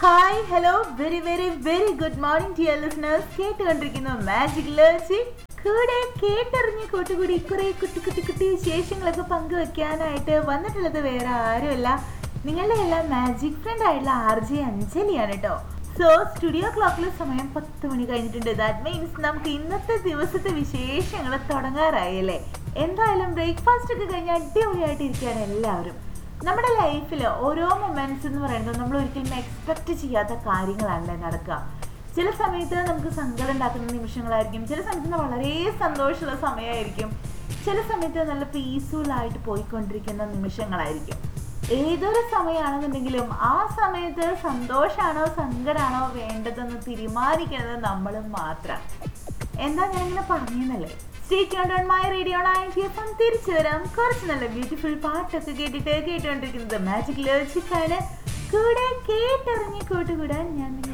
hi hello very very very good morning dear listeners കേട്ടുകൊണ്ടിരിക്കുന്നു magic ലേർച്ചി കൂടെ കേട്ടറിഞ്ഞ് കൂട്ടുകൂടി കുറെ കുട്ടി കുട്ടി കുട്ടി വിശേഷങ്ങളൊക്കെ പങ്കുവെക്കാനായിട്ട് വന്നിട്ടുള്ളത് വേറെ ആരുമല്ല നിങ്ങളുടെ എല്ലാം മാജിക് ഫ്രണ്ട് ആയിട്ടുള്ള ആർ ജെ അഞ്ജലിയാണ് കേട്ടോ സോ സ്റ്റുഡിയോ ക്ലോക്കിലെ സമയം പത്ത് മണി കഴിഞ്ഞിട്ടുണ്ട് ദാറ്റ് മീൻസ് നമുക്ക് ഇന്നത്തെ ദിവസത്തെ വിശേഷങ്ങൾ തുടങ്ങാറായി അല്ലേ എന്തായാലും ബ്രേക്ക്ഫാസ്റ്റ് ഒക്കെ കഴിഞ്ഞ് അടിപൊളിയായിട്ട് ഇരിക്കുകയാണ് എല്ലാവരും നമ്മുടെ ലൈഫിൽ ഓരോ മൊമെന്റ്സ് എന്ന് പറയുന്നത് നമ്മൾ ഒരിക്കലും എക്സ്പെക്ട് ചെയ്യാത്ത കാര്യങ്ങളാണല്ലേ നടക്കുക ചില സമയത്ത് നമുക്ക് സങ്കടം ഉണ്ടാക്കുന്ന നിമിഷങ്ങളായിരിക്കും ചില സമയത്ത് വളരെ സന്തോഷമുള്ള സമയമായിരിക്കും ചില സമയത്ത് നല്ല പീസ്ഫുൾ ആയിട്ട് പോയിക്കൊണ്ടിരിക്കുന്ന നിമിഷങ്ങളായിരിക്കും ഏതൊരു സമയമാണെന്നുണ്ടെങ്കിലും ആ സമയത്ത് സന്തോഷമാണോ സങ്കടമാണോ വേണ്ടതെന്ന് തീരുമാനിക്കുന്നത് നമ്മൾ മാത്രം എന്താ ഞാൻ ഇങ്ങനെ പറഞ്ഞല്ലേ സ്റ്റേറ്റ് ഓൺ മൈ റേഡിയോ അപ്പം തിരിച്ചു വരാം കുറച്ച് നല്ല ബ്യൂട്ടിഫുൾ പാട്ടൊക്കെ കേട്ടിട്ട് കേട്ടുകൊണ്ടിരിക്കുന്നത് മാജിക് ലോജിക്കാണ് കൂടെ കേട്ടറിഞ്ഞ് കൂട്ടുകൂടാൻ ഞാൻ നിങ്ങളെ